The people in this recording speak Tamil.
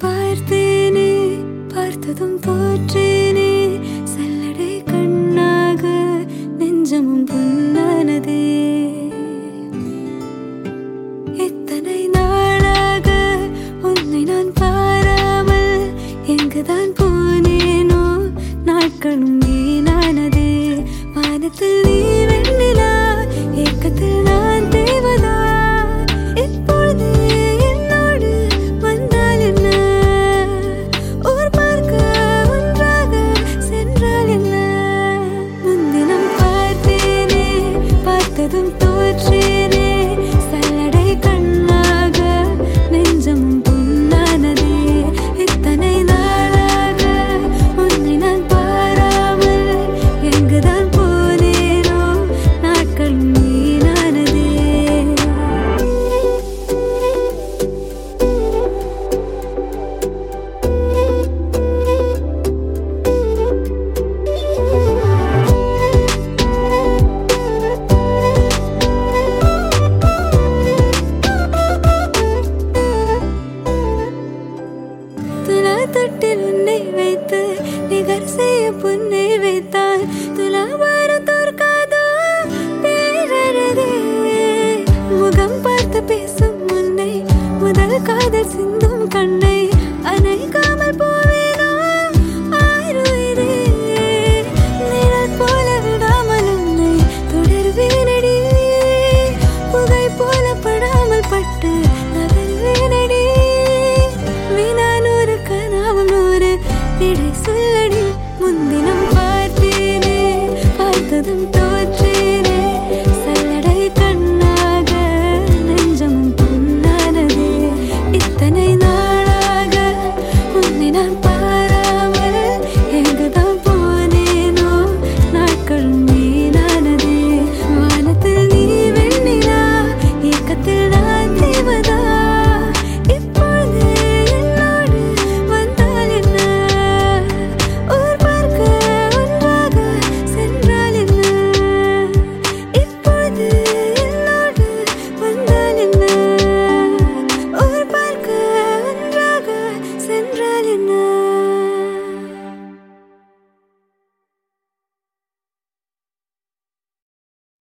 பார்த்தேனே பார்த்ததும் தோற்றேனே சல்லடை கண்ணாக நெஞ்சமும் புண்ணானதே எத்தனை நாளாக உன்னை நான் பாராமல் எங்குதான் போனேனோ நாட்களும் வீணானதே வானத்தில் நீ வெண்ணிலா ஏக்கத்தில் நான் தேவதா இப்பொழுது என்னோடு வந்தால் என்ன ஊர் பார்க்க ஒன்றாக சென்றால் என்ன முன்தினம் பார்த்தேனே பார்த்ததும் தோற்றேனே சல்லடை கண்ணாக நெஞ்சமும் புண்ணானதே இத்தனை நாளாக உன்னை நான் பாராமல் எங்குதான் போனேனோ நாட்கள் வீணானதே துலா தொட்டில் உன்னை வைத்து நிகர் செய்ய புன்னை வைத்தால் துலா பாரம் தோற்காதோ பேரழகே முகம் பார்த்து பேசும் முன்னை முதல் காதல் சிந்தும் கண்ணை அணைக்காமல் போவேனோ ஆயிரம் நிழல் போல விடாமல் உன்னை தொடர்வேனடி புகை போல படாமல் பட்டு நகர்வேனடி வினானூறு கனாவும் நூறு விடை சொல்லடி முன்தினம் பார்த்தேனே பார்த்ததும் தோற்றேனே சல்லடை கண்ணாக நெஞ்சமும் புண்ணானதே இத்தனை நாளாக உன்னை நான் பாராமல் எங்குதான் போனேனோ நாட்களும் வீணானதே வானத்தில் நீ வெண்ணிலா ஏக்கத்தில் நான் தேவதா இப்பொழுது என்னோடு வந்தால் என்ன ஊர் பார்க்க ஒன்றாக சென்றால் என்ன இப்பொழுது என்னோடு வந்தால் என்ன